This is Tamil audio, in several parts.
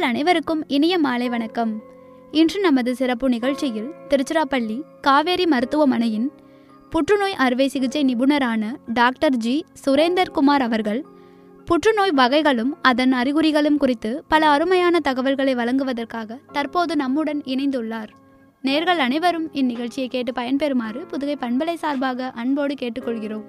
நேர்கள் அனைவருக்கும் இனிய மாலை வணக்கம் இன்று நமது சிறப்பு நிகழ்ச்சியில் திருச்சிராப்பள்ளி காவேரி மருத்துவமனையின் புற்றுநோய் அறுவை சிகிச்சை நிபுணரான டாக்டர் ஜி சுரேந்தர் குமார் அவர்கள் புற்றுநோய் வகைகளும் அதன் அறிகுறிகளும் குறித்து பல அருமையான தகவல்களை வழங்குவதற்காக தற்போது நம்முடன் இணைந்துள்ளார் நேர்கள் அனைவரும் இந்நிகழ்ச்சியை கேட்டு பயன்பெறுமாறு புதுகை பண்பலை சார்பாக அன்போடு கேட்டுக்கொள்கிறோம்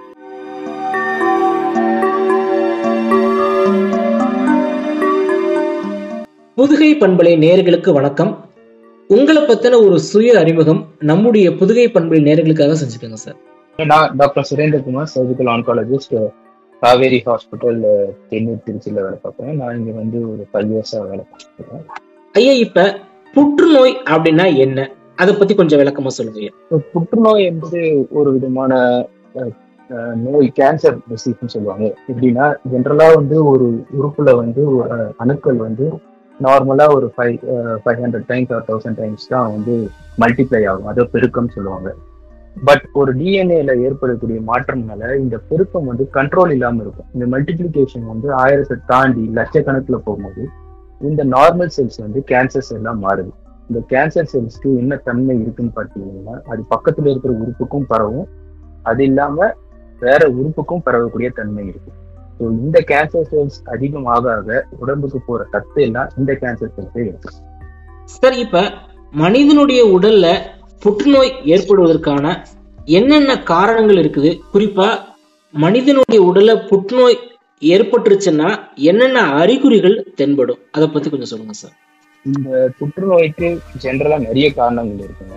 புதுகை பண்பலை நேயர்களுக்கு வணக்கம் உங்களை பத்தின ஒரு சுய அறிமுகம் நம்முடைய புதுகை பண்பலை நேயர்களுக்காக செஞ்சுக்கோங்க சார் நான் doctor Surendrakumar surgical oncologist Kaveri hospital Thennur திருச்சியில் வேலை பார்க்குறேன் நான் இங்கே வந்து ஒரு ஃபைவ் இயர்ஸாக வேலை பார்த்துருக்கேன் ஐயா இப்ப புற்றுநோய் அப்படின்னா என்ன அதை பத்தி கொஞ்சம் விளக்கமா சொல்லுங்க இப்போ புற்றுநோய் என்பது ஒரு விதமான அஹ், அஹ், நோய் கேன்சர் டிசீஸ்னு சொல்லுவாங்க எப்படின்னா ஜென்ரலா வந்து ஒரு உறுப்புல வந்து ஒரு அணுக்கள் வந்து நார்மலா ஒரு five five hundred times or thousand times தான் வந்து மல்டிப்ளை ஆகும் அதை பெருக்கம் சொல்லுவாங்க பட் ஒரு டிஎன்ஏல ஏற்படக்கூடிய மாற்றம்னால இந்த பெருக்கம் வந்து கண்ட்ரோல் இல்லாம இருக்கும் இந்த மல்டிப்ளிகேஷன் வந்து ஆயிரத்தை தாண்டி லட்சக்கணக்குல போகும்போது இந்த நார்மல் செல்ஸ் வந்து கேன்சர் செல்லாம் மாறுது இந்த கேன்சர் செல்ஸ்க்கு என்ன தன்மை இருக்குன்னு பார்த்தீங்கன்னா அது பக்கத்துல இருக்கிற உறுப்புக்கும் பரவும் அது இல்லாம வேற உறுப்புக்கும் பரவக்கூடிய தன்மை இருக்கு ஸோ இந்த கேன்சர் செல்ஸ் அதிகமாக ஆக உடம்புக்கு போற சத்து எல்லாம் இந்த கேன்சர் செல்ஸே இருக்கு சார் இப்ப மனிதனுடைய உடல்ல புற்றுநோய் ஏற்படுவதற்கான என்னென்ன காரணங்கள் இருக்குது குறிப்பா மனிதனுடைய உடல்ல புற்றுநோய் ஏற்பட்டுருச்சுன்னா என்னென்ன அறிகுறிகள் தென்படும் அதை பத்தி கொஞ்சம் சொல்லுங்க சார் இந்த புற்றுநோய்க்கு ஜென்ரலா நிறைய காரணங்கள் இருக்குங்க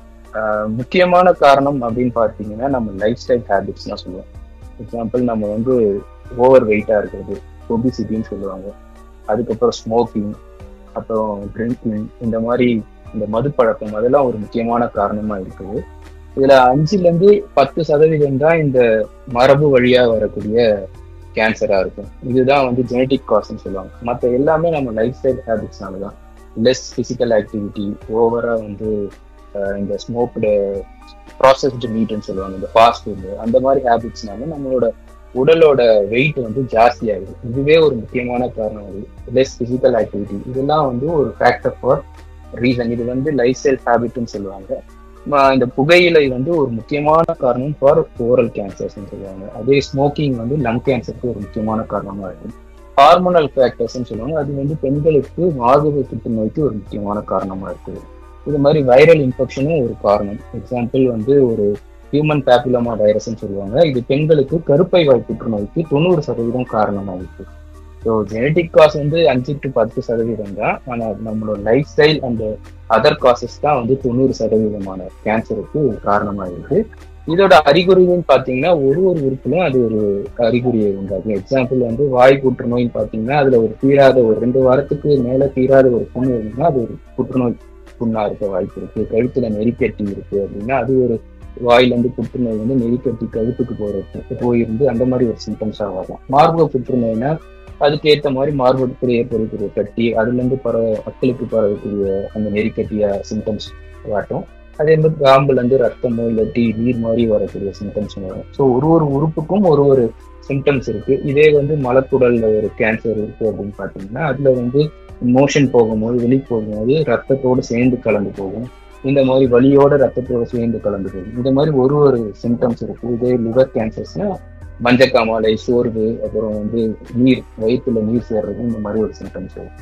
ஆஹ் முக்கியமான காரணம் அப்படின்னு பார்த்தீங்கன்னா நம்ம லைஃப் ஸ்டைல் ஹேபிட்ஸ் தான் சொல்லுவோம் எக்ஸாம்பிள் நம்ம வந்து ஓவர் வெயிட்டா இருக்கிறது ஒபிசிட்டின்னு சொல்லுவாங்க அதுக்கப்புறம் ஸ்மோக்கிங் அப்புறம் ட்ரிங்கிங் இந்த மாதிரி இந்த மது பழக்கம் அதெல்லாம் ஒரு முக்கியமான காரணமா இருக்குது இதுல அஞ்சுல இருந்து பத்து சதவீதம் தான் இந்த மரபு வழியா வரக்கூடிய கேன்சரா இருக்கும் இதுதான் வந்து ஜெனட்டிக் காஸ்ன்னு சொல்லுவாங்க மற்ற எல்லாமே நம்ம லைஃப் ஸ்டைல் ஹேபிட்ஸ்னால தான் லெஸ் பிசிக்கல் ஆக்டிவிட்டி ஓவரா வந்து அஹ், இந்த ஸ்மோக்டு ப்ராசஸ்டு மீட்னு சொல்லுவாங்க இந்த ஃபாஸ்ட் ஃபுட் அந்த மாதிரி ஹேபிட்ஸ்னால நம்மளோட உடலோட வெயிட் வந்து ஜாஸ்தி ஆகுது இதுவே ஒரு முக்கியமான காரணம் அது லெஸ் பிசிக்கல் ஆக்டிவிட்டி இதெல்லாம் வந்து ஒரு ஃபேக்டர் ஃபார் ரீசன் இது வந்து லைஃப் ஸ்டைல் ஹேபிட்னு சொல்லுவாங்க ம- இந்த புகையிலை வந்து ஒரு முக்கியமான காரணம் ஃபார் ஓரல் கேன்சர்ஸ்னு சொல்லுவாங்க அதே ஸ்மோக்கிங் வந்து லங் கேன்சருக்கு ஒரு முக்கியமான காரணமா இருக்கும் ஹார்மோனல் ஃபேக்டர்ஸ்னு சொல்லுவாங்க அது வந்து பெண்களுக்கு மார்பக புற்றுநோய்க்கு ஒரு முக்கியமான காரணமா இருக்குது இது மாதிரி வைரல் இன்ஃபெக்ஷனும் ஒரு காரணம் எக்ஸாம்பிள் வந்து ஒரு ஹியூமன் பேப்பிலோமா வைரஸ்னு சொல்லுவாங்க இது பெண்களுக்கு கருப்பை வாய் புற்றுநோய்க்கு தொண்ணூறு சதவீதம் காரணமா இருக்கு ஸோ ஜெனட்டிக் காஸ் வந்து அஞ்சு டு பத்து சதவீதம் தான் ஆனால் நம்மளோட lifestyle and other causes தான் வந்து தொண்ணூறு சதவீதமான கேன்சருக்கு காரணமா இருக்கு இதோட அறிகுறின்னு பாத்தீங்கன்னா ஒரு ஒரு உறுப்புலும் அது ஒரு அறிகுறியை உண்டாகும் எக்ஸாம்பிள் வந்து வாய் புற்றுநோய்னு பாத்தீங்கன்னா அதுல ஒரு தீராத ஒரு ரெண்டு வாரத்துக்கு மேல தீராத ஒரு புண்ணு இருந்ததுன்னா அது ஒரு புற்றுநோய் புண்ணா இருக்க வாய்ப்பு இருக்கு கழுத்துல நெறிக்கட்டி இருக்கு அப்படின்னா அது ஒரு வாயில இருந்து புற்றுநோய் வந்து நெறிக்கட்டி கழுத்துக்கு போறது போயிருந்து அந்த மாதிரி ஒரு சிம்டம்ஸா வரலாம் மார்பக புற்றுநோய்னா அதுக்கு ஏத்த மாதிரி மார்பகத்தில் ஏற்படக்கூடிய கட்டி அதுல இருந்து பரவ மக்களுக்கு பரவக்கூடிய அந்த நெறிக்கட்டிய சிம்டம்ஸ் காட்டும் அதே மாதிரி காம்புல இருந்து ரத்தமோ இல்லாட்டி நீர் மாதிரி வரக்கூடிய சிம்டம்ஸ் வரும் ஸோ ஒரு ஒரு உறுப்புக்கும் ஒரு ஒரு சிம்டம்ஸ் இருக்கு இதே வந்து மலக்குடல்ல ஒரு கேன்சர் இருக்கு அப்படின்னு பாத்தீங்கன்னா அதுல வந்து மோஷன் போகும்போது வெளி போகும்போது ரத்தத்தோடு சேர்ந்து கலந்து போகும் இந்த மாதிரி வலியோட ரத்தத்தோட சேர்ந்து கலந்து போகும் இந்த மாதிரி ஒரு ஒரு சிம்டம்ஸ் இருக்கு இதே லிவர் கேன்சர்ஸ்னா மஞ்சக்காமாலை சோர்வு அப்புறம் வந்து நீர் வயிற்றுல நீர் சேர்றது இந்த மாதிரி ஒரு சிம்டம்ஸ் இருக்கு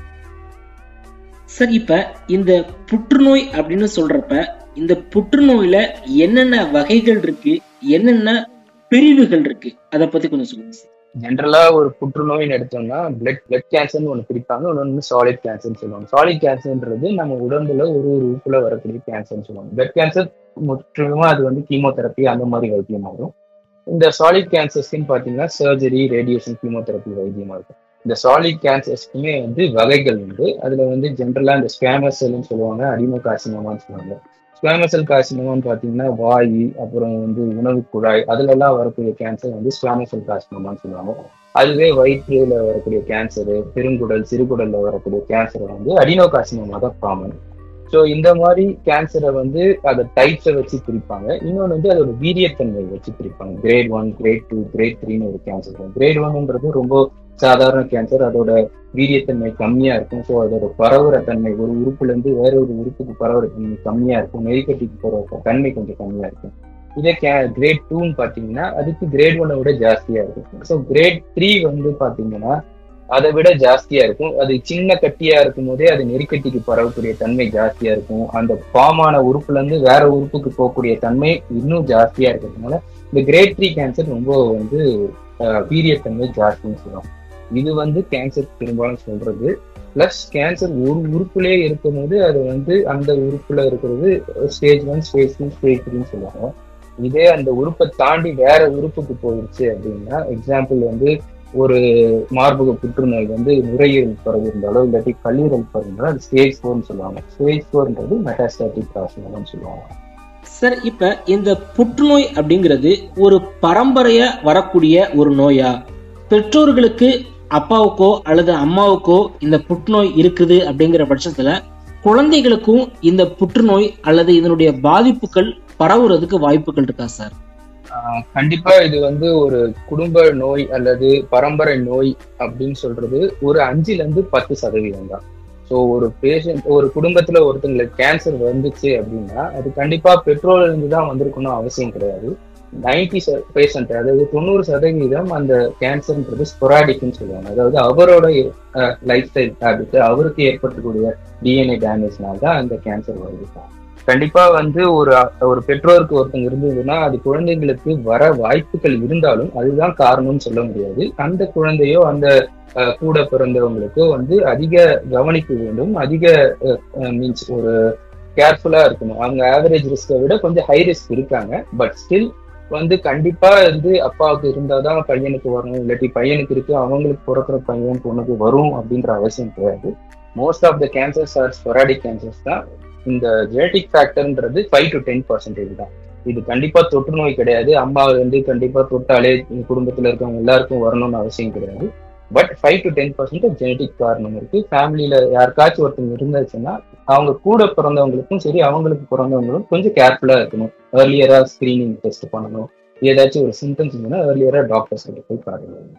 சார் இப்ப இந்த புற்றுநோய் அப்படின்னு சொல்றப்ப இந்த புற்றுநோயில என்னென்ன வகைகள் இருக்கு என்னென்ன பிரிவுகள் இருக்கு அதை பத்தி கொஞ்சம் சொல்லுங்க சார் ஜென்ரலா ஒரு புற்றுநோய்னு எடுத்தோம்னா பிளட் பிளட் கேன்சர்னு ஒன்று பிரிப்பாங்க இன்னொன்று சாலிட் கேன்சர்னு சொல்லுவாங்க சாலிட் கேன்சர்ன்றது நம்ம உடம்புல ஒரு ஒரு உறுப்புல வரக்கூடிய கேன்சர்னு சொல்லுவாங்க பிளட் கேன்சர் முற்றிலுமா அது வந்து கீமோதெரப்பி அந்த மாதிரி வைத்தியமாகும் இந்த சாலிட் கேன்சர்ஸ்க்குன்னு பார்த்தீங்கன்னா சர்ஜரி ரேடியேஷன் கீமோதெரப்பி வைத்தியமா இருக்கும் இந்த சாலிட் கேன்சர்ஸ்க்குமே வந்து வகைகள் உண்டு அதுல வந்து ஜென்ரலா இந்த ஸ்கேமஸ் செல்னு சொல்லுவாங்க அடிமோ காசினோமான்னு சொல்லுவாங்க ஸ்குவாமசல் கார்சினோமான்னு பார்த்தீங்கன்னா வாய் அப்புறம் வந்து உணவு குழாய் அதுல எல்லாம் வரக்கூடிய கேன்சர் வந்து ஸ்குவாமசல் கார்சினோமான்னு சொல்லுவாங்க அதுவே வயிற்றுல வரக்கூடிய கேன்சரு பெருங்குடல் சிறுகுடல்ல வரக்கூடிய கேன்சர் வந்து அடினோ கார்சினோமா தான் காமன் ஸோ இந்த மாதிரி கேன்சரை வந்து அதை டைப்ஸை வச்சு பிரிப்பாங்க இன்னொன்று வந்து அதோட வீரியத்தன்மை வச்சு பிரிப்பாங்க grade one grade two grade த்ரீன்னு ஒரு கேன்சர் கிரேட் ஒன்ன்றது ரொம்ப சாதாரண கேன்சர் அதோட வீரியத்தன்மை கம்மியா இருக்கும் ஸோ அதோட பரவுற தன்மை ஒரு உறுப்புல இருந்து வேற ஒரு உறுப்புக்கு பரவுற தன்மை கம்மியா இருக்கும் நெறிக்கட்டிக்கு போற தன்மை கொஞ்சம் கம்மியா இருக்கும் இதே கே கிரேட் டூன்னு பாத்தீங்கன்னா அதுக்கு கிரேட் ஒன்னை விட ஜாஸ்தியா இருக்கும் ஸோ கிரேட் த்ரீ வந்து பாத்தீங்கன்னா அதை விட ஜாஸ்தியா இருக்கும் அது சின்ன கட்டியா இருக்கும் போதே அது நெறிக்கட்டிக்கு பரவக்கூடிய தன்மை ஜாஸ்தியா இருக்கும் அந்த ஃபார்மான உறுப்புல இருந்து வேற உறுப்புக்கு போகக்கூடிய தன்மை இன்னும் ஜாஸ்தியா இருக்கிறதுனால இந்த கிரேட் த்ரீ கேன்சர் ரொம்ப வந்து ஆஹ், வீரியத்தன்மை ஜாஸ்தின்னு சொல்லுவோம் இது வந்து கேன்சர் பெரும்பாலும் சொல்றது பிளஸ் கேன்சர் ஒரு உறுப்புலயே இருக்கும் போது அது வந்து அந்த உறுப்புல இருக்கிறது stage one stage two stage த்ரீன்னு சொல்லுவாங்க இதே அந்த உறுப்பை தாண்டி வேற உறுப்புக்கு போயிடுச்சு அப்படின்னா எக்ஸாம்பிள் வந்து ஒரு மார்பக புற்றுநோய் வந்து நுரையீரல் பரவி இருந்தாலோ இல்லாட்டி கல்லீரல் பரவி இருந்தாலோ அது ஸ்டேஜ் ஃபோர்னு சொல்லுவாங்க ஸ்டேஜ் ஃபோர்ன்றது மெட்டாஸ்டாட்டிக் கார்சினோம்னு சொல்லுவாங்க சார் இப்ப இந்த புற்றுநோய் அப்படிங்கிறது ஒரு பரம்பரையா வரக்கூடிய ஒரு நோயா பெற்றோர்களுக்கு அப்பாவுக்கோ அல்லது அம்மாவுக்கோ இந்த புற்றுநோய் இருக்குது அப்படிங்கிற பட்சத்துல குழந்தைகளுக்கும் இந்த புற்றுநோய் அல்லது இதனுடைய பாதிப்புகள் பரவுறதுக்கு வாய்ப்புகள் இருக்கா சார் ஆஹ் கண்டிப்பா இது வந்து ஒரு குடும்ப நோய் அல்லது பரம்பரை நோய் அப்படின்னு சொல்றது ஒரு அஞ்சுல இருந்து பத்து சதவீதம் தான் ஸோ ஒரு பேஷண்ட் ஒரு குடும்பத்துல ஒருத்தங்களுக்கு கேன்சர் வந்துச்சு அப்படின்னா அது கண்டிப்பா பெட்ரோல் இருந்து தான் வந்திருக்கணும் அவசியம் கிடையாது நைன்டி பேர்சன்ட் அதாவது தொண்ணூறு சதவீதம் அந்த கேன்சர்ன்றது ஸ்பொராடிக்னு சொல்லுவாங்க அதாவது அவரோட லைஃப் ஸ்டைல் ஹேபிட் அவருக்கு ஏற்படக்கூடிய டிஎன்ஏ டேமேஜ்னால தான் அந்த கேன்சர் வருது கண்டிப்பா வந்து ஒரு ஒரு பெற்றோருக்கு ஒருத்தங்க இருந்ததுன்னா அது குழந்தைங்களுக்கு வர வாய்ப்புகள் இருந்தாலும் அதுதான் காரணம்னு சொல்ல முடியாது அந்த குழந்தையோ அந்த அஹ், கூட பிறந்தவங்களுக்கோ வந்து அதிக கவனிக்க வேண்டும் அதிக மீன்ஸ் ஒரு கேர்ஃபுல்லா இருக்கணும் அவங்க ஆவரேஜ் ரிஸ்கை விட கொஞ்சம் ஹை ரிஸ்க் இருக்காங்க பட் ஸ்டில் வந்து கண்டிப்பா வந்து அப்பாவுக்கு இருந்தாதான் பையனுக்கு வரணும் இல்லாட்டி பையனுக்கு இருக்கு அவங்களுக்கு பிறக்கிற பையன் பொண்ணுக்கு வரும் அப்படின்ற அவசியம் கிடையாது most of the cancers are sporadic cancers தான் இந்த ஜெனட்டிக் ஃபேக்டர்ன்றது ஃபைவ் டு டென் பர்சன்டேஜ் தான் இது கண்டிப்பா தொற்று நோய் கிடையாது அம்மா வந்து கண்டிப்பா தொட்டாலே இந்த குடும்பத்துல இருக்கவங்க எல்லாருக்கும் வரணும்னு அவசியம் கிடையாது but five to ten percent genetic காரணம் இருக்கு ஃபேமிலியில யாருக்காச்சும் ஒருத்தங்க இருந்துச்சுன்னா அவங்க கூட பிறந்தவங்களுக்கும் சரி அவங்களுக்கு பிறந்தவங்களும் கொஞ்சம் கேர்ஃபுல்லா இருக்கணும் ஏர்லியரா ஸ்கிரீனிங் டெஸ்ட் பண்ணணும் ஏதாச்சும் ஒரு சிம்டம்ஸ் இருந்ததுன்னா ஏர்லியரா டாக்டர்ஸ் கிட்ட போய் பாருங்க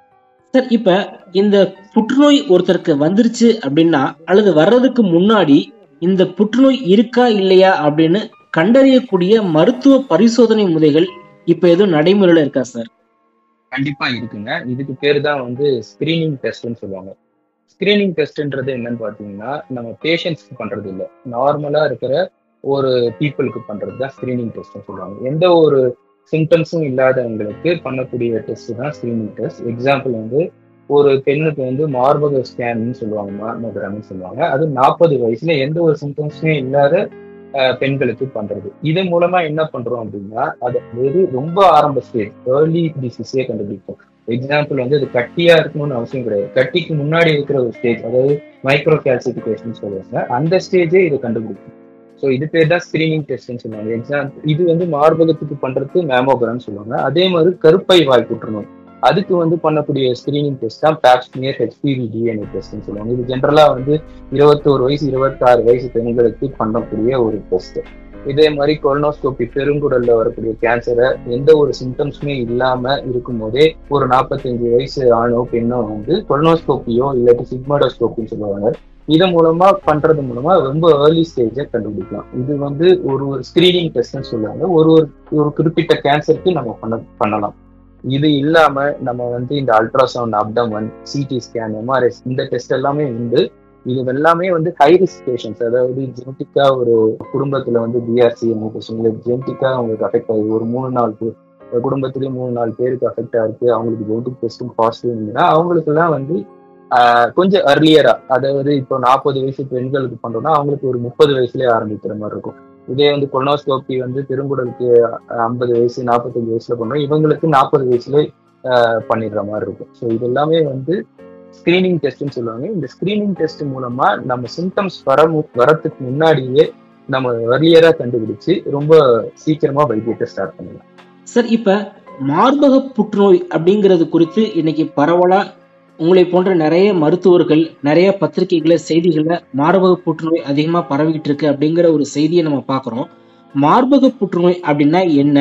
சார் இப்ப இந்த புற்றுநோய் ஒருத்தருக்கு வந்துருச்சு அப்படின்னா அல்லது வர்றதுக்கு முன்னாடி இந்த புற்றுநோய் இருக்கா இல்லையா அப்படின்னு கண்டறியக்கூடிய மருத்துவ பரிசோதனை முறைகள் இப்ப எதுவும் நடைமுறையில இருக்கா சார் கண்டிப்பா இருக்குங்க இதுக்கு பேர் தான் வந்து ஸ்கிரீனிங் டெஸ்ட்னு சொல்லுவாங்க ஸ்கிரீனிங் டெஸ்ட்ன்றது என்னன்னு பாத்தீங்கன்னா நம்ம பேஷண்ட்ஸ்க்கு பண்றது இல்ல நார்மலா இருக்கிற ஒரு பீப்புளுக்கு பண்றது தான் ஸ்கிரீனிங் டெஸ்ட்னு சொல்லுவாங்க எந்த ஒரு சிம்டம்ஸும் இல்லாதவங்களுக்கு பண்ணக்கூடிய டெஸ்ட் தான் ஸ்கிரீனிங் டெஸ்ட் எக்ஸாம்பிள் வந்து ஒரு பெண்ணுக்கு வந்து மார்பக ஸ்கேன்னு சொல்லுவாங்க மார்மோகிராம்னு சொல்லுவாங்க அது நாற்பது வயசுல எந்த ஒரு சிம்டம்ஸுமே இல்லாத அஹ், பெண்களுக்கு பண்றது இது மூலமா என்ன பண்றோம் அப்படின்னா அது வெறும் ரொம்ப ஆரம்ப ஸ்டேஜ் ஏர்லி டிசீஸே கண்டுபிடிக்கும் எக்ஸாம்பிள் வந்து அது கட்டியா இருக்கணும்னு அவசியம் கிடையாது கட்டிக்கு முன்னாடி இருக்கிற ஒரு ஸ்டேஜ் அதாவது மைக்ரோ கால்சிபிகேஷன் சொல்லுவாங்க அந்த ஸ்டேஜே இதை கண்டுபிடிக்கும் ஸோ இது பேர் தான் ஸ்கிரீனிங் டெஸ்ட்னு சொல்லுவாங்க எக்ஸாம்பிள் இது வந்து மார்பகத்துக்கு பண்றதுக்கு மேமோகிராம் சொல்லுவாங்க அதே மாதிரி கருப்பை வாய் புற்றுநோய் அதுக்கு வந்து பண்ணக்கூடிய ஸ்கிரீனிங் டெஸ்ட் தான் பேப்ஸ்மியர் ஹெச்பிவி டிஎன்ஏ டெஸ்ட்னு சொல்லுவாங்க இது ஜென்ரலா வந்து இருபத்தோரு வயசு இருபத்தாறு வயசு பெண்களுக்கு பண்ணக்கூடிய ஒரு டெஸ்ட் இதே மாதிரி கொலனோஸ்கோபி பெருங்குடல்ல வரக்கூடிய கேன்சரை எந்த ஒரு சிம்டம்ஸுமே இல்லாம இருக்கும் போதே ஒரு நாற்பத்தஞ்சு வயசு ஆணோ பெண்ணோ வந்து கொலனோஸ்கோப்பியோ இல்லாட்டி சிக்மாடோஸ்கோப்பின்னு சொல்லுவாங்க இதன் மூலமா பண்றது மூலமா ரொம்ப ஏர்லி ஸ்டேஜை கண்டுபிடிக்கலாம் இது வந்து ஒரு ஒரு ஸ்கிரீனிங் டெஸ்ட்னு சொல்லுவாங்க ஒரு ஒரு ஒரு குறிப்பிட்ட கேன்சருக்கு நம்ம பண்ண பண்ணலாம் இது இல்லாம நம்ம வந்து இந்த ultrasound abdomen CT scan MRS இந்த டெஸ்ட் எல்லாமே உண்டு இது எல்லாமே வந்து ஹை ரிஸ்க் பேஷன்ஸ் அதாவது ஜெனட்டிக்கா ஒரு குடும்பத்துல வந்து பிஆர்சி இல்லை ஜெனட்டிக்கா அவங்களுக்கு அஃபெக்ட் ஆகுது ஒரு மூணு நாலு பேர் ஒரு குடும்பத்திலேயே மூணு நாலு பேருக்கு அஃபெக்ட் ஆயிருக்கு அவங்களுக்கு ஜெனட்டிக் டெஸ்ட்டும் பாசிட்டிவ் இருந்ததுன்னா அவங்களுக்கு எல்லாம் வந்து ஆஹ், கொஞ்சம் அர்லியரா அதாவது இப்போ நாற்பது வயசு பெண்களுக்கு பண்றோம்னா அவங்களுக்கு ஒரு முப்பது வயசுலயே ஆரம்பிக்கிற மாதிரி இருக்கும் இதே வந்து கொலனோஸ்கோபி வந்து பெருங்குடலுக்கு ஐம்பது வயசு நாற்பத்தஞ்சு வயசுல பண்றோம் இவங்களுக்கு நாற்பது வயசுல ஆஹ், பண்ணிடுற மாதிரி இருக்கும் ஸோ இது எல்லாமே வந்து ஸ்கிரீனிங் டெஸ்ட்னு சொல்லுவாங்க இந்த ஸ்கிரீனிங் டெஸ்ட் மூலமா நம்ம சிம்டம்ஸ் வர மு- வரத்துக்கு முன்னாடியே நம்ம earlier-ஆ கண்டுபிடிச்சு ரொம்ப சீக்கிரமா வைத்தியத்தை ஸ்டார்ட் பண்ணலாம் சார் இப்ப மார்பக புற்றுநோய் அப்படிங்கிறது குறித்து இன்னைக்கு பரவலா உங்களை போன்ற நிறைய மருத்துவர்கள் நிறைய பத்திரிகைகள செய்திகள்ல மார்பக புற்றுநோய் அதிகமா பரவிக்கிட்டு இருக்கு அப்படிங்கிற ஒரு செய்தியை நம்ம பார்க்கிறோம் மார்பக புற்றுநோய் அப்படின்னா என்ன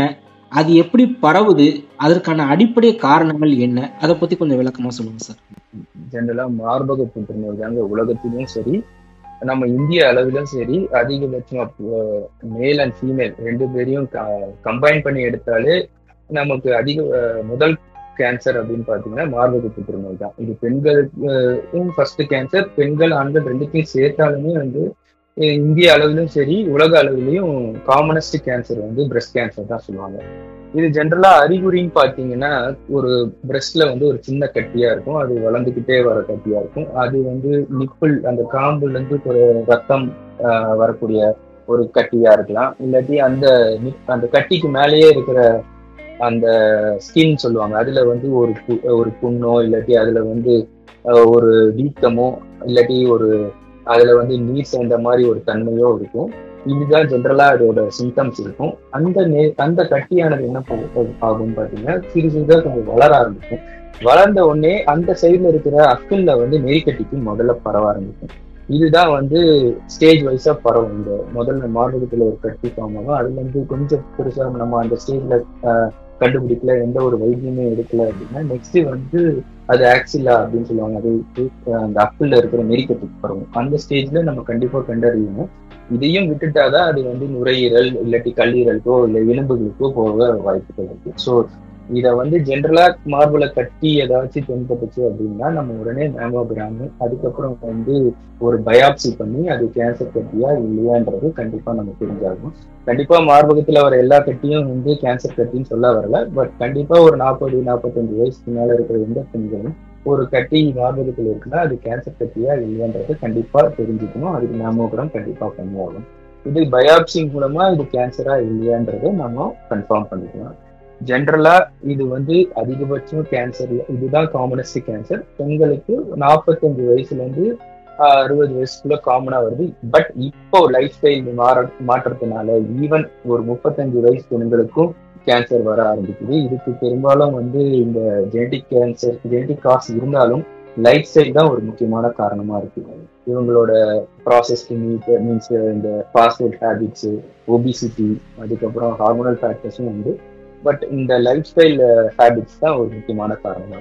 அது எப்படி பரவுது அதற்கான அடிப்படை காரணங்கள் என்ன அதை பத்தி கொஞ்சம் விளக்கமா சொல்லுங்க சார் ஜென்ரலா மார்பக புற்றுநோய் தாங்க உலகத்திலும் சரி நம்ம இந்திய அளவிலும் சரி அதிகபட்சம் மேல் அண்ட் ஃபீமேல் ரெண்டு பேரையும் கம்பைன் பண்ணி எடுத்தாலே நமக்கு அதிக அஹ், முதல் கேன்சர் அப்படின்னு பாத்தீங்கன்னா மார்பக புற்றுநோய் தான் இது பெண்களுக்கும் ஃபர்ஸ்ட் கேன்சர் பெண்கள் ஆண்கள் ரெண்டுத்தையும் சேர்த்தாலுமே வந்து அஹ், இந்திய அளவிலும் சரி உலக அளவிலையும் காமனஸ்ட் கேன்சர் வந்து பிரஸ்ட் கேன்சர் தான் சொல்லுவாங்க இது ஜென்ரலா அறிகுறின்னு பாத்தீங்கன்னா ஒரு பிரஸ்ட்ல வந்து ஒரு சின்ன கட்டியா இருக்கும் அது வளர்ந்துகிட்டே வர கட்டியா இருக்கும் அது வந்து நிப்பிள் அந்த காம்புல இருந்து ஒரு ரத்தம் ஆஹ், வரக்கூடிய ஒரு கட்டியா இருக்கலாம் இல்லாட்டி அந்த nip- அந்த கட்டிக்கு மேலேயே இருக்கிற அந்த ஸ்கின் சொல்லுவாங்க அதுல வந்து ஒரு பு- ஒரு புண்ணோ இல்லாட்டி அதுல வந்து ஆஹ், ஒரு வீக்கமோ இல்லாட்டி ஒரு அதுல வந்து நீர் சேர்ந்த மாதிரி ஒரு தன்மையோ இருக்கும் இதுதான் ஜென்ரலா அதோட சிம்டம்ஸ் இருக்கும் அந்த நே அந்த கட்டியானது என்ன போ- ஆகும் பாத்தீங்கன்னா சிறு சிறிதா கொஞ்சம் வளர ஆரம்பிக்கும் வளர்ந்த உடனே அந்த சைடுல இருக்கிற அக்கல்ல வந்து நெறிக்கட்டிக்கு முதல்ல பரவ ஆரம்பிக்கும் இதுதான் வந்து ஸ்டேஜ் வைஸா பரவும் இந்த முதல்ல மார்பகத்துல ஒரு கட்டி ஃபார்ம் ஆகும் அதுல இருந்து கொஞ்சம் பெருசா நம்ம அந்த ஸ்டேஜ்ல கண்டுபிடிக்கல எந்த ஒரு வைத்தியமே எடுக்கல அப்படின்னா நெக்ஸ்ட் வந்து அது ஆக்சிலா அப்படின்னு சொல்லுவாங்க அது அஹ், அந்த அக்கல்ல இருக்கிற நெறிக்கட்டிக்கு பரவும் அந்த ஸ்டேஜ்ல நம்ம கண்டிப்பா கண்டறியணும் இதையும் விட்டுட்டாதான் அது வந்து நுரையீரல் இல்லாட்டி கல்லீரலுக்கோ இல்லை எலும்புகளுக்கோ போக வாய்ப்புகள் இருக்கு ஸோ இதை வந்து ஜென்ரலா மார்புல கட்டி ஏதாச்சும் தென்பட்டுச்சு அப்படின்னா நம்ம உடனே மேமோகிராம் அதுக்கப்புறம் வந்து ஒரு பயாப்சி பண்ணி அது கேன்சர் கட்டியா இல்லையான்றது கண்டிப்பா நம்ம தெரிஞ்சாகும் கண்டிப்பா மார்பகத்துல வர எல்லா கட்டியும் வந்து கேன்சர் கட்டின்னு சொல்ல வரல பட் கண்டிப்பா ஒரு நாற்பது நாற்பத்தஞ்சு வயசுக்கு மேல இருக்கிற எந்த பெண்களும் ஒரு கட்டி மார்பகத்தில் இருக்குன்னா அது கேன்சர் கட்டியா இல்லையான்றது கண்டிப்பா தெரிஞ்சுக்கணும் அதுக்கு மேமோகிராம் கண்டிப்பா பண்ணியாகும் இது பயாப்சி மூலமா இது கேன்சரா இல்லையான்றதை நம்ம கன்ஃபார்ம் பண்ணிக்கலாம் ஜென்ரலா இது வந்து அதிகபட்சம் கேன்சர் இதுதான் காமனஸ்ட் கேன்சர் பெண்களுக்கு நாற்பத்தஞ்சு வயசுல இருந்து ஆஹ், அறுபது வயசுக்குள்ள காமனா வருது பட் இப்போ லைஃப் ஸ்டைல் மாற மாற்றத்தினால ஈவன் ஒரு முப்பத்தஞ்சு வயசு பெண்களுக்கும் கேன்சர் வர ஆரம்பிக்குது இதுக்கு பெரும்பாலும் வந்து இந்த ஜெனடிக் கேன்சர் ஜெனடிக் காஸ் இருந்தாலும் லைஃப் ஸ்டைல் தான் ஒரு முக்கியமான காரணமா இருக்கு இவங்களோட ப்ராசஸ் மீன்ஸ் இந்த ஃபாஸ்ட் ஃபுட் ஹேபிட்ஸ் ஒபிசிட்டி அதுக்கப்புறம் ஹார்மோனல் ஃபேக்டர்ஸும் வந்து பட் இந்த லைஃப் ஸ்டைல் ஹேபிட்ஸ் தான் ஒரு முக்கியமான காரணம்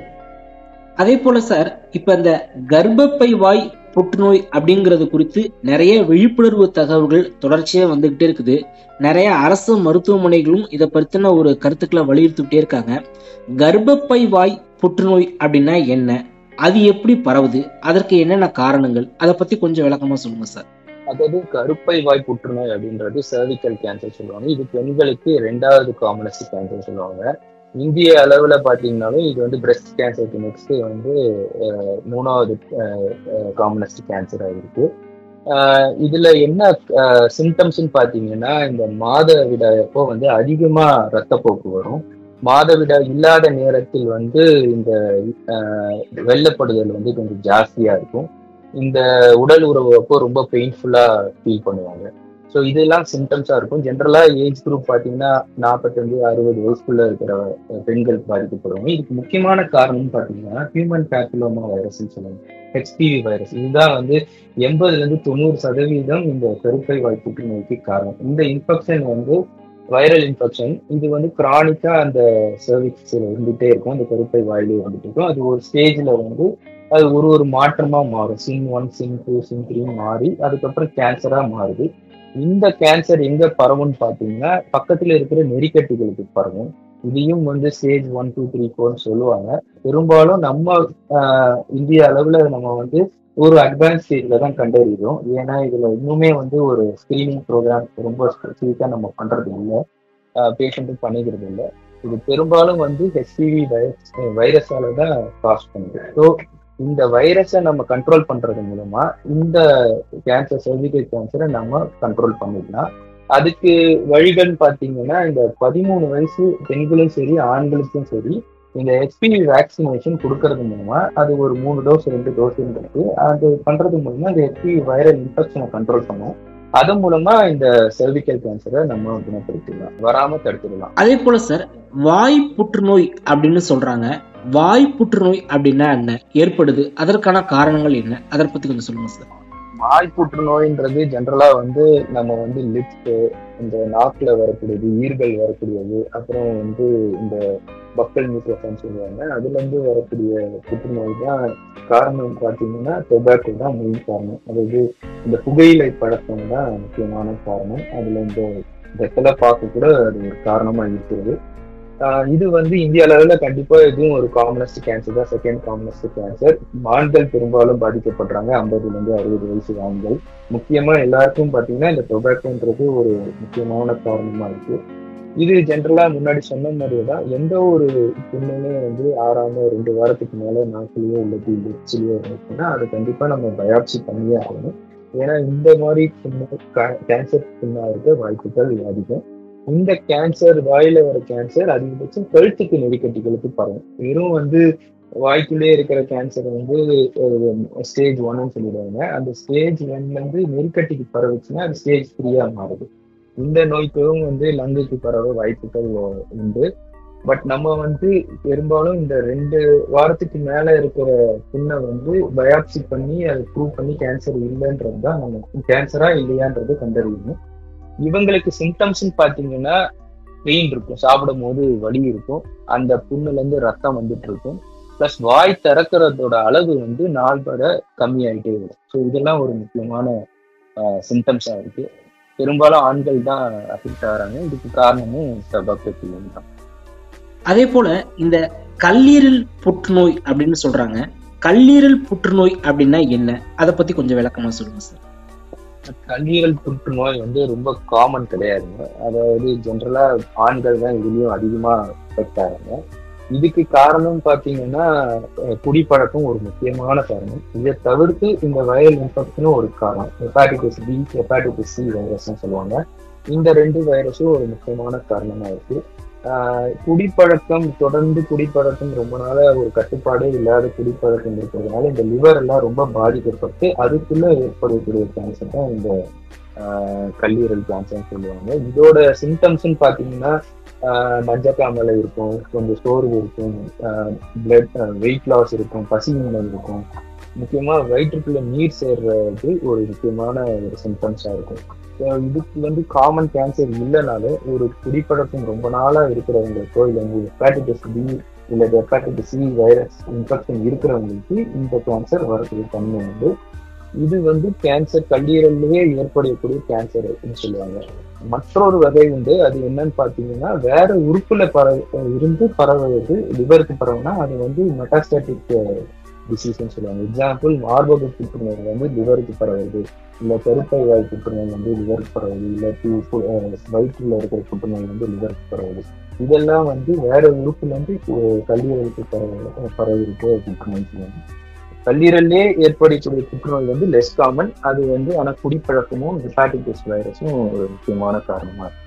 அதே போல சார் இப்ப இந்த கர்ப்பப்பை வாய் புற்றுநோய் அப்படிங்கறது குறித்து நிறைய விழிப்புணர்வு தகவல்கள் தொடர்ச்சியா வந்துகிட்டே இருக்குது நிறைய அரசு மருத்துவமனைகளும் இதை பத்தின ஒரு கருத்துக்களை வலியுறுத்திட்டே இருக்காங்க கர்ப்பப்பை வாய் புற்றுநோய் அப்படின்னா என்ன அது எப்படி பரவுது அதற்கு என்னென்ன காரணங்கள் அதை பத்தி கொஞ்சம் விளக்கமா சொல்லுங்க சார் அதாவது கருப்பை வாய் புற்றுநோய் அப்படின்றது சர்விக்கல் கேன்சர் சொல்லுவாங்க இது பெண்களுக்கு ரெண்டாவது காமனஸ்ட் கேன்சர் சொல்லுவாங்க இந்திய அளவுல பாத்தீங்கன்னாலும் இது வந்து பிரஸ்ட் கேன்சருக்கு நெக்ஸ்ட் வந்து அஹ், மூணாவது காமனஸ்ட் கேன்சரா இருக்கு அஹ், இதுல என்ன சிம்டம்ஸ்னு பாத்தீங்கன்னா இந்த மாதவிடாயப்போ வந்து அதிகமா ரத்தப்போக்கு வரும் மாதவிடாய் இல்லாத நேரத்தில் வந்து இந்த அஹ், வெள்ளப்படுதல் வந்து கொஞ்சம் ஜாஸ்தியா இருக்கும் இந்த உடல் உறவு அப்போ ரொம்ப பெயின்ஃபுல்லா ஃபீல் பண்ணுவாங்க ஸோ இதெல்லாம் சிம்டம்ஸா இருக்கும் ஜென்ரலா ஏஜ் குரூப் பாத்தீங்கன்னா நாற்பத்தஞ்சு அறுபது வயசுக்குள்ள இருக்கிற அஹ், பெண்கள் பாதிக்கப்படுவாங்க இதுக்கு முக்கியமான காரணம் பாத்தீங்கன்னா ஹியூமன் பேப்பிலோமா வைரஸ்ன்னு சொல்லுவாங்க ஹெச்பிவி வைரஸ் இதுதான் வந்து எண்பதுல இருந்து தொண்ணூறு சதவீதம் இந்த கருப்பை வாய் புற்றுநோய்க்கு காரணம் இந்த இன்ஃபெக்ஷன் வந்து வைரல் இன்ஃபெக்ஷன் இது வந்து கிரானிக்கா அந்த சர்விக்ஸ்ல இருந்துட்டே இருக்கும் அந்த கருப்பை வாயிலே வந்துட்டு இருக்கும் அது ஒரு ஸ்டேஜ்ல வந்து அது ஒரு ஒரு மாற்றமா மாறும் CIN one CIN two CIN three மாறி அதுக்கப்புறம் கேன்சரா மாறுது இந்த கேன்சர் எங்க பரவும்னு பாத்தீங்கன்னா பக்கத்துல இருக்கிற நெறிக்கட்டிகளுக்கு பரவும் இதையும் வந்து ஸ்டேஜ் ஒன் டூ த்ரீ ஃபோர்னு சொல்லுவாங்க பெரும்பாலும் நம்ம ஆஹ், இந்திய அளவுல நம்ம வந்து ஒரு அட்வான்ஸ் ஸ்டேஜ்ல தான் கண்டறிகிறோம் ஏன்னா இதுல இன்னுமே வந்து ஒரு ஸ்கிரீனிங் ப்ரோக்ராம் ரொம்ப ஸ்பெசிஃபிக்கா நம்ம பண்றது இல்லை பேஷண்ட்டும் பண்ணிக்கிறது இல்லை இது பெரும்பாலும் வந்து ஹெச்பிவி வைரஸ் வைரஸால தான் காஸ் பண்ணுது ஸோ இந்த வைரஸை நம்ம கண்ட்ரோல் பண்றது மூலமா இந்த கேன்சர் சர்விக்கல் கேன்சரை நம்ம கண்ட்ரோல் பண்ணிடலாம் அதுக்கு வழிகள் பாத்தீங்கன்னா இந்த பதிமூணு வயசு பெண்களும் சரி ஆண்களுக்கும் சரி இந்த ஹெச்பிவி வேக்சினேஷன் கொடுக்கறது மூலமா அது ஒரு மூணு டோஸ் ரெண்டு டோஸ் இருக்கு அது பண்றது மூலமா இந்த ஹெச்பிவி வைரல் இன்ஃபெக்ஷனை கண்ட்ரோல் பண்ணும் அதன் மூலமா இந்த சர்விக்கல் கேன்சரை நம்ம குணப்படுத்திடலாம் வராம தடுத்துடலாம் அதே போல சார் வாய் புற்றுநோய் அப்படின்னு சொல்றாங்க வாய் புற்றுநோய் அப்படின்னா என்ன ஏற்படுது அதற்கான காரணங்கள் என்ன அதை பத்தி கொஞ்சம் சொல்லுங்க சார் வாய் புற்றுநோய்ன்றது ஜென்ரலா வந்து நம்ம வந்து லிப்ஸ் இந்த நாக்குல வரக்கூடியது ஈர்கள் வரக்கூடியது அப்புறம் வந்து இந்த பக்கல் நியூட்ரோஃபன் சொல்லுவாங்க அதுல இருந்து வரக்கூடிய புற்றுநோய் தான் காரணம் பார்த்தீங்கன்னா டொபாக்கோ தான் மெயின் காரணம் அதாவது இந்த புகையிலை பழக்கம் தான் முக்கியமான காரணம் அதுல இந்த வெத்தலை பாக்கு கூட அது ஒரு காரணமா இருக்கிறது ஆஹ் இது வந்து இந்திய அளவுல கண்டிப்பா இதுவும் ஒரு காமனஸ்ட் கேன்சர் தான் செகண்ட் காமனஸ்ட் கேன்சர் ஆண்கள் பெரும்பாலும் பாதிக்கப்படுறாங்க ஐம்பதுல இருந்து அறுபது வயசு ஆண்கள் முக்கியமா எல்லாருக்கும் பாத்தீங்கன்னா இந்த டொபாக்கோன்றது ஒரு முக்கியமான காரணமா இருக்கு இது ஜென்ரலா முன்னாடி சொன்ன மாதிரியே தான் எந்த ஒரு புண்ணுமே வந்து ஆறாம ரெண்டு வாரத்துக்கு மேல நாக்குலயோ இல்லது லிப்ஸ்லயோ இருந்துச்சுன்னா அது கண்டிப்பா நம்ம பயாப்சி பண்ணியே ஆகணும் ஏன்னா இந்த மாதிரி புண்ணு கேன்சர் புண்ணா இருக்க வாய்ப்புகள் அதிகம் இந்த கேன்சர் வாயில வர கேன்சர் அதிகபட்சம் கழுத்துக்கு நெறிக்கட்டிகளுக்கு பரவும் வெறும் வந்து வாய்க்குள்ளே இருக்கிற கேன்சர் வந்து ஸ்டேஜ் ஒன்னு சொல்லிடுவாங்க அந்த ஸ்டேஜ் ஒன்ல இருந்து நெறிக்கட்டிக்கு பரவுச்சுன்னா அது ஸ்டேஜ் த்ரீயா மாறுது இந்த நோய்க்கும் வந்து லங்குக்கு பரவ வாய்ப்புகள் உண்டு பட் நம்ம வந்து பெரும்பாலும் இந்த ரெண்டு வாரத்துக்கு மேல இருக்கிற புண்ணை வந்து பயாப்சி பண்ணி அதை ப்ரூவ் பண்ணி கேன்சர் இல்லைன்றது தான் நம்ம கேன்சரா இல்லையான்றது கண்டறியணும் இவங்களுக்கு சிம்டம்ஸ் பாத்தீங்கன்னா பெயின் இருக்கும் சாப்பிடும் போது வலி இருக்கும் அந்த புண்ணுல இருந்து ரத்தம் வந்துட்டு இருக்கும் பிளஸ் வாய் திறக்கிறதோட அளவு வந்து நாள் வர கம்மியாயிட்டே வரும் ஸோ இதெல்லாம் ஒரு முக்கியமான சிம்டம்ஸா இருக்கு பெரும்பாலும் ஆண்கள் தான் அஃபெக்ட் ஆகிறாங்க இதுக்கு காரணமும் டபாக்கோபிலியம் தான் அதே போல இந்த கல்லீரல் புற்றுநோய் அப்படின்னு சொல்றாங்க கல்லீரல் புற்றுநோய் அப்படின்னா என்ன அதை பத்தி கொஞ்சம் விளக்கமா சொல்லுங்க சார் கல்லீரல் புற்றுநோய் வந்து ரொம்ப காமன் கிடையாதுங்க அதாவது ஜென்ரலா ஆண்கள் தான் இதுலயும் அதிகமா அஃபெக்ட் ஆகிறாங்க இதுக்கு காரணம் பாத்தீங்கன்னா குடிப்பழக்கம் ஒரு முக்கியமான காரணம் இதை தவிர்த்து இந்த வயல் இன்ஃபெக்ஷனும் ஒரு காரணம் ஹெப்பாட்டிட்டிஸ் பி ஹெப்பாட்டிட்டிஸ் சி வைரஸ்னு சொல்லுவாங்க இந்த ரெண்டு வைரஸும் ஒரு முக்கியமான காரணமா இருக்கு குடிப்பழக்கம் தொடர்ந்து குடிப்பழக்கம் ரொம்ப நாள ஒரு கட்டுப்பாடே இல்லாத குடிப்பழக்கம் இருக்கிறதுனால இந்த லிவர் எல்லாம் ரொம்ப பாதிக்கப்பட்டு அதுக்குள்ள ஏற்படக்கூடிய கேன்சர் தான் இந்த கல்லீரல் கேன்சர்னு சொல்லுவாங்க இதோட சிம்டம்ஸ்ன்னு பாத்தீங்கன்னா மஞ்சக்காமலை இருக்கும் கொஞ்சம் சோர்வு இருக்கும் பிளட் வெயிட் லாஸ் இருக்கும் பசியின்மை இருக்கும் முக்கியமா வயிற்றுக்குள்ள நீர் சேர்றது ஒரு முக்கியமான ஒரு சிம்டம்ஸா இருக்கும் இதுக்கு வந்து காமன் கேன்சர் இல்லைனாலும் ஒரு குடிப்பழக்கம் ரொம்ப நாளா இருக்கிறவங்களுக்கோ இல்லை உங்களுக்கு ஹெப்பாட்டிட்டிஸ் பி இல்லை ஹெப்பாட்டிட்டிஸ் சி வைரஸ் இன்ஃபெக்ஷன் இருக்கிறவங்களுக்கு இந்த கேன்சர் வரக்கூடிய தன்மை உண்டு இது வந்து கேன்சர் கல்லீரல்லையே ஏற்படக்கூடிய கேன்சர் அப்படின்னு சொல்லுவாங்க மற்றொரு வகை உண்டு அது என்னன்னு பாத்தீங்கன்னா வேற உறுப்புல பரவ இருந்து பரவுவது லிவருக்கு பரவுனா அது வந்து மெட்டாஸ்டாட்டிக் டிசீஸ்ன்னு சொல்லுவாங்க எக்ஸாம்பிள் மார்பக புற்றுநோய் வந்து லிவருக்கு பரவுது இல்ல கருப்பை வாய் புற்றுநோய் வந்து லிவருக்கு பரவுது இல்ல வயிற்றுல இருக்கிற புற்றுநோய் வந்து லிவருக்கு பரவுது இதெல்லாம் வந்து வேற உறுப்புல இருந்து கல்லீரலுக்கு பரவ பரவிருக்கு புற்றுநோய் சொல்லுவாங்க கல்லீரல்லே ஏற்படக்கூடிய புற்றுநோய் வந்து லெஸ் காமன் அது வந்து ஆனா குடிப்பழக்கமும் ஹெப்பாட்டிட்டிஸ் வைரஸும் ஒரு முக்கியமான காரணமா இருக்கு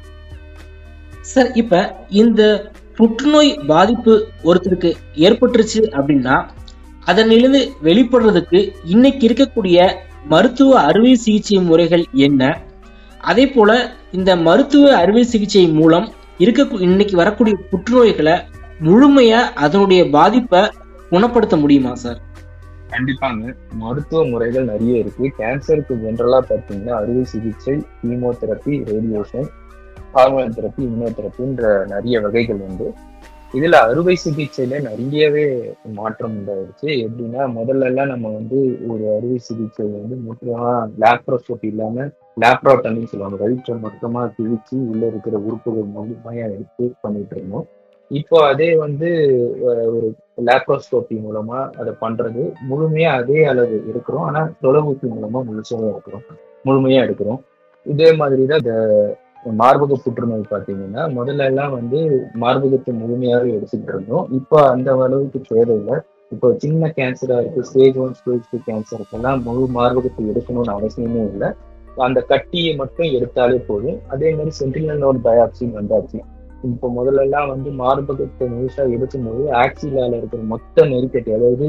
சார் இப்ப இந்த புற்றுநோய் பாதிப்பு ஒருத்தருக்கு ஏற்பட்டுருச்சு அப்படின்னா அதனிலிருந்து வெளிப்படுறதுக்கு இன்னைக்கு இருக்கக்கூடிய மருத்துவ அறுவை சிகிச்சை முறைகள் என்ன அதே போல இந்த மருத்துவ அறுவை சிகிச்சை மூலம் இருக்க இன்னைக்கு வரக்கூடிய புற்றுநோய்களை முழுமையா அதனுடைய பாதிப்பை குணப்படுத்த முடியுமா சார் கண்டிப்பாங்க மருத்துவ முறைகள் நிறைய இருக்கு கேன்சருக்கு ஜென்ரலா பார்த்தீங்கன்னா அறுவை சிகிச்சை கீமோதெரப்பி ரேடியேஷன் ஹார்மோன் தெரப்பி இம்யூனோதெரப்பின்ற நிறைய வகைகள் உண்டு இதுல அறுவை சிகிச்சையில நிறையவே மாற்றம் உண்டாயிருச்சு எப்படின்னா முதல்ல எல்லாம் நம்ம வந்து ஒரு அறுவை சிகிச்சை வந்து முக்கியமா லேப்ரோஸ்கோப் இல்லாம லேப்ரோட்டமின்னு சொல்லுவாங்க வயிற்றை மொத்தமா கிழிச்சு உள்ள இருக்கிற உறுப்புகள் முழுமையா எடுத்து பண்ணிட்டு இருந்தோம் இப்போ அதே வந்து ஒரு லேப்ரோஸ்கோபி மூலமா அதை பண்றது முழுமையா அதே அளவு இருக்கிறோம் ஆனா தொலைவூசி மூலமா முழுசாக இருக்கிறோம் முழுமையா எடுக்கிறோம் இதே மாதிரி தான் இந்த மார்பக புற்றுநோய் பார்த்தீங்கன்னா முதல்ல எல்லாம் வந்து மார்பகத்தை முழுமையாக எடுத்துக்கிட்டு இருந்தோம் இப்போ அந்த அளவுக்கு தேவையில்லை இப்போ சின்ன கேன்சரா இருக்கு ஸ்டேஜ் ஒன் ஸ்டேஜ் டூ கேன்சருக்கெல்லாம் முழு மார்பகத்தை எடுக்கணும்னு அவசியமே இல்லை அந்த கட்டியை மட்டும் எடுத்தாலே போதும் அதே மாதிரி சென்டினல் நோட் பயாப்சின்னு வந்தாச்சு இப்போ முதல்ல எல்லாம் வந்து மார்பகத்தை முழுசா எடுக்கும்போது ஆக்சிலால இருக்கிற மொத்த நெறிக்கட்டி அதாவது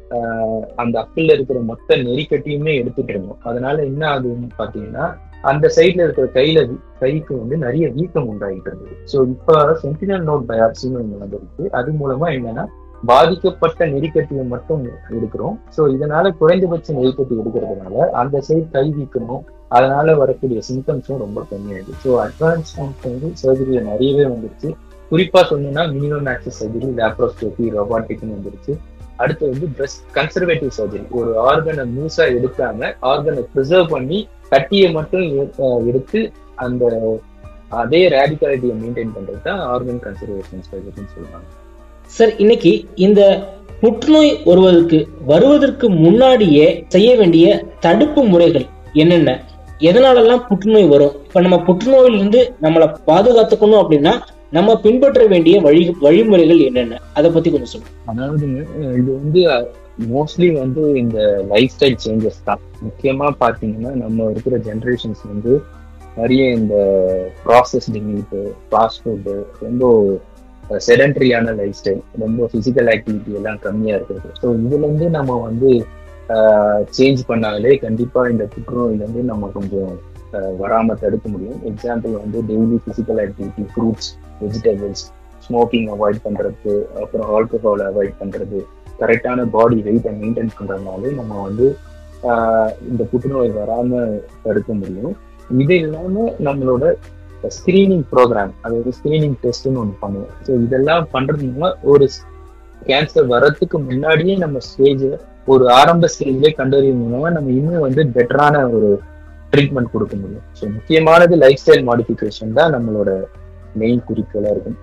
அந்த அப்பில் இருக்கிற மொத்த நெறிக்கட்டியுமே எடுத்துட்டு இருந்தோம் அதனால என்ன ஆகுதுன்னு பாத்தீங்கன்னா அந்த சைட்ல இருக்கிற கையில கைக்கு வந்து நிறைய வீக்கம் உண்டாகிட்டு இருந்தது ஸோ இப்போ சென்டினல் நோட் பயாப்சின்னு ஒன்று வந்திருக்கு அது மூலமா என்னன்னா பாதிக்கப்பட்ட நெறிக்கட்டியை மட்டும் எடுக்கிறோம் ஸோ இதனால குறைந்தபட்ச நெறிக்கட்டி எடுக்கிறதுனால அந்த சைடு கை வீக்கணும் அதனால வரக்கூடிய சிம்டம்ஸும் ரொம்ப கம்மியாயிடுது ஸோ அட்வான்ஸ் வந்து சர்ஜரியில நிறையவே வந்துருச்சு குறிப்பா சொல்லணும்னா மினிமம் ஆக்சஸ் சர்ஜரி லேப்ரோஸ்கோபி ரொபாட்டிக்னு வந்துருச்சு அடுத்து வந்து பிரஸ்ட் கன்சர்வேட்டிவ் சர்ஜரி ஒரு ஆர்கனை மூசா எடுக்காம ஆர்கனை ப்ரிசர்வ் பண்ணி கட்டியை மட்டும் எடுத்து அந்த அதே ரேடிகாலிட்டியை மெயின்டைன் பண்றது தான் ஆர்கன் கன்சர்வேஷன் சர்ஜரின்னு சொல்லுவாங்க சார் இன்னைக்கு இந்த புற்றுநோய் வருவதற்கு வருவதற்கு முன்னாடியே செய்ய வேண்டிய தடுப்பு முறைகள் என்னென்ன எதனாலெல்லாம் புற்றுநோய் வரும் இப்ப நம்ம புற்றுநோயிலிருந்து நம்மளை பாதுகாத்துக்கணும் அப்படின்னா நம்ம பின்பற்ற வேண்டிய வழி வழிமுறைகள் என்னென்ன அதை பத்தி கொஞ்சம் சொல்லுங்க அதாவதுங்க இது வந்து மோஸ்ட்லி வந்து இந்த லைஃப் ஸ்டைல் சேஞ்சஸ் தான் முக்கியமா பாத்தீங்கன்னா நம்ம இருக்கிற ஜென்ரேஷன்ஸ் வந்து நிறைய இந்த ப்ராசஸ்டு மீட்டு ஃபாஸ்ட் ஃபுட்டு ரொம்ப செடன்ட்ரியான லைஃப் ஸ்டைல் ரொம்ப பிசிக்கல் ஆக்டிவிட்டி எல்லாம் கம்மியா இருக்கிறது ஸோ இதுல இருந்து நம்ம வந்து சேஞ்ச் பண்ணாலே கண்டிப்பா இந்த புற்றுநோயிலேருந்து நம்ம கொஞ்சம் வராம தடுக்க முடியும் எக்ஸாம்பிள் வந்து daily physical activity fruits vegetables smoking avoid பண்றது அப்புறம் ஆல்கஹால் அவாய்ட் பண்றது கரெக்டான பாடி வெயிட்டை மெயின்டைன் பண்றதுனால நம்ம வந்து இந்த புற்றுநோய் வராம தடுக்க முடியும் இது இல்லாம நம்மளோட ஸ்கிரீனிங் ப்ரோக்ராம் அதாவது ஸ்கிரீனிங் டெஸ்ட்னு ஒன்று பண்ணுவோம் ஸோ இதெல்லாம் பண்றதுனால ஒரு கேன்சர் வர்றதுக்கு முன்னாடியே நம்ம ஸ்டேஜ் ஒரு ஆரம்ப ஸ்டேஜ்லேயே கண்டறியும் மூலமா நம்ம இன்னும் வந்து பெட்டரான ஒரு ட்ரீட்மெண்ட் கொடுக்க முடியும் ஸோ முக்கியமானது லைஃப் ஸ்டைல் மாடிஃபிகேஷன் தான் நம்மளோட மெயின் குறிக்கோளா இருக்கும்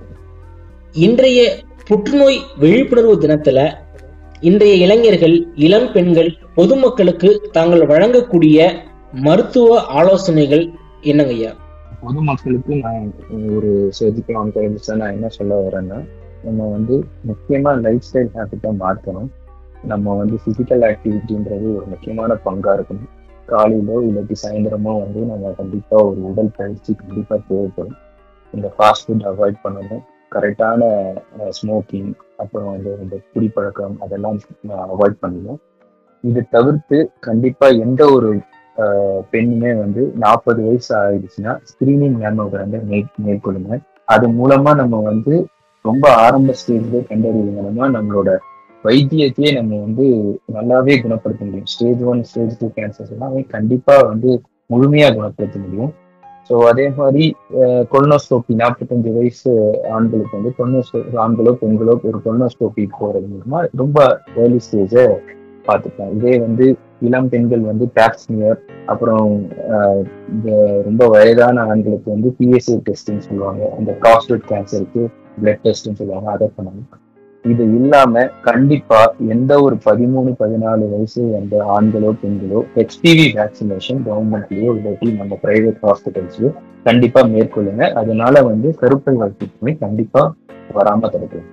இன்றைய புற்றுநோய் விழிப்புணர்வு தினத்துல இன்றைய இளைஞர்கள் இளம் பெண்கள் பொதுமக்களுக்கு தாங்கள் வழங்கக்கூடிய மருத்துவ ஆலோசனைகள் என்னங்க ஐயா பொதுமக்களுக்கு நான் ஒரு சர்ஜிக்கல் ஆன்காலஜிஸ்டா நான் என்ன சொல்ல வரேன்னா நம்ம வந்து முக்கியமா லைஃப் ஸ்டைல் ஹேபிட்டா மாற்றணும் நம்ம வந்து பிசிக்கல் ஆக்டிவிட்டின்றது ஒரு முக்கியமான பங்கா இருக்கணும் காலையிலோ இல்லாட்டி சாயந்தரமோ வந்து நம்ம கண்டிப்பா ஒரு உடல் பயிற்சி கண்டிப்பா தேவைப்படும் இந்த ஃபாஸ்ட் ஃபுட் அவாய்ட் பண்ணணும் கரெக்டான ஸ்மோக்கிங் அப்புறம் வந்து இந்த குடிப்பழக்கம் அதெல்லாம் அவாய்ட் பண்ணணும் இது தவிர்த்து கண்டிப்பா எந்த ஒரு பெண்ணுமே வந்து நாற்பது வயசு ஆயிடுச்சுன்னா ஸ்கிரீனிங் மேமோகிராம் மேற்கொள்ளுங்க அது மூலமா நம்ம வந்து ரொம்ப ஆரம்ப ஸ்டேஜ்ல கண்டறிவு மூலமா நம்மளோட வைத்தியத்தையே நம்ம வந்து நல்லாவே குணப்படுத்த முடியும் stage one stage two cancers எல்லாமே கண்டிப்பா வந்து முழுமையா குணப்படுத்த முடியும் ஸோ அதே மாதிரி கொல்னோஸ்கோப்பி நாற்பத்தஞ்சு வயசு ஆண்களுக்கு வந்து கொல்னோஸ்கோப்பி ஆண்களோ பெண்களோ ஒரு கொல்னோஸ்கோப்பி போறது மூலமா ரொம்ப ஏர்லி ஸ்டேஜை பார்த்துக்கலாம் இதே வந்து இளம் பெண்கள் வந்து பேக்ஸ்மியர் அப்புறம் இந்த ரொம்ப வயதான ஆண்களுக்கு வந்து பிஎஸ்ஏ டெஸ்ட்னு சொல்லுவாங்க இந்த ப்ராஸ்டேட் கேன்சருக்கு பிளட் டெஸ்ட்னு சொல்லுவாங்க அதை பண்ணணும் இது இல்லாம கண்டிப்பா எந்த ஒரு பதிமூணு பதினாலு வயசு அந்த ஆண்களோ பெண்களோ ஹெச்பிவி வேக்சினேஷன் கவர்மெண்ட்லயோ இல்லாட்டி நம்ம பிரைவேட் ஹாஸ்பிட்டல்ஸ்லயோ கண்டிப்பா மேற்கொள்ளுங்க அதனால வந்து கருப்பை வளர்ச்சி கண்டிப்பா வராம தடுக்கலாம்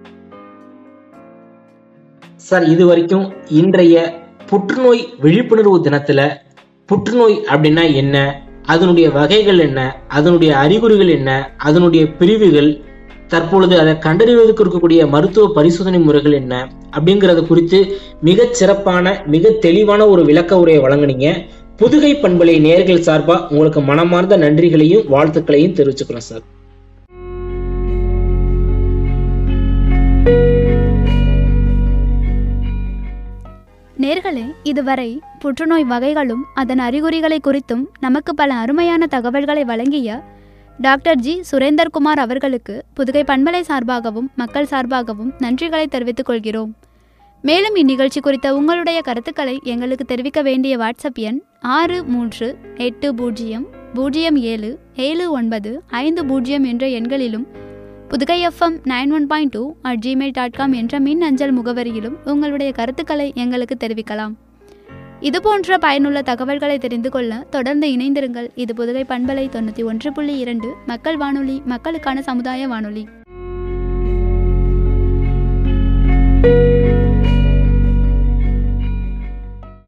சார் இது வரைக்கும் இன்றைய புற்றுநோய் விழிப்புணர்வு தினத்துல புற்றுநோய் அப்படின்னா என்ன அதனுடைய வகைகள் என்ன அதனுடைய அறிகுறிகள் என்ன அதனுடைய பிரிவுகள் தற்பொழுது அதை கண்டறிவதற்கு இருக்கக்கூடிய மருத்துவ பரிசோதனை முறைகள் என்ன அப்படிங்கறது குறித்து மிக சிறப்பான மிக தெளிவான ஒரு விளக்க உரையை வழங்குனீங்க புதுகை பண்பலை நேர்கள் சார்பா உங்களுக்கு மனமார்ந்த நன்றிகளையும் வாழ்த்துக்களையும் தெரிவிச்சுக்கிறோம் சார் நேர்களே இதுவரை புற்றுநோய் வகைகளும் அதன் அறிகுறிகளை குறித்தும் நமக்கு பல அருமையான தகவல்களை வழங்கிய டாக்டர் ஜி சுரேந்தர்குமார் அவர்களுக்கு புதுகை பண்பலை சார்பாகவும் மக்கள் சார்பாகவும் நன்றிகளை தெரிவித்துக் கொள்கிறோம் மேலும் இந்நிகழ்ச்சி குறித்த உங்களுடைய கருத்துக்களை எங்களுக்கு தெரிவிக்க வேண்டிய வாட்ஸ்அப் எண் ஆறு மூன்று எட்டு பூஜ்ஜியம் பூஜ்ஜியம் ஏழு ஏழு ஒன்பது ஐந்து பூஜ்ஜியம் என்ற எண்களிலும் Pudugai FM nine one point two at Gmail dot com என்ற மின் அஞ்சல் முகவரியிலும் உங்களுடைய கருத்துக்களை எங்களுக்கு தெரிவிக்கலாம் இதுபோன்ற பயனுள்ள தகவல்களை தெரிந்து கொள்ள தொடர்ந்து இணைந்திருங்கள் இது புதுகை பண்பலை தொண்ணூற்றி ஒன்று புள்ளி இரண்டு மக்கள் வானொலி மக்களுக்கான சமுதாய வானொலி